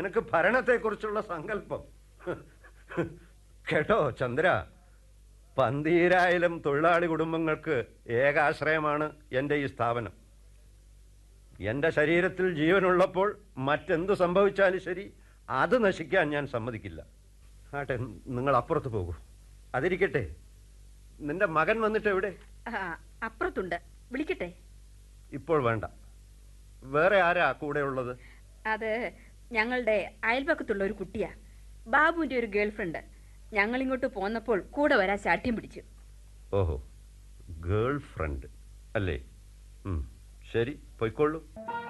നിനക്ക് ഭരണത്തെക്കുറിച്ചുള്ള സങ്കല്പം കേട്ടോ ചന്ദ്ര പന്തീരായിരം തൊഴിലാളി കുടുംബങ്ങൾക്ക് ഏകാശ്രയമാണ് എൻ്റെ ഈ സ്ഥാപനം എൻ്റെ ശരീരത്തിൽ ജീവനുള്ളപ്പോൾ മറ്റെന്ത് സംഭവിച്ചാലും ശരി അത് നശിക്കാൻ ഞാൻ സമ്മതിക്കില്ല ആട്ടെ നിങ്ങൾ അപ്പുറത്ത് പോകൂ അതിരിക്കട്ടെ നിന്റെ മകൻ വന്നിട്ട് എവിടെ ആ, അപ്പുറത്തുണ്ട് വിളിക്കട്ടെ ഇപ്പോൾ വേണ്ട വേറെ ആരാ കൂടെ ഉള്ളത് അത് ഞങ്ങളുടെ അയൽപക്കത്തുള്ള ഒരു കുട്ടിയാ ബാബുവിന്റെ ഒരു ഗേൾഫ്രണ്ട് ഞങ്ങൾ ഇങ്ങോട്ട് പോന്നപ്പോൾ കൂടെ വരാൻ ശാഠ്യം പിടിച്ചു ഓഹോ ഗേൾ ഫ്രണ്ട് അല്ലേ ഉം, ശരി പൊയ്ക്കൊള്ളൂ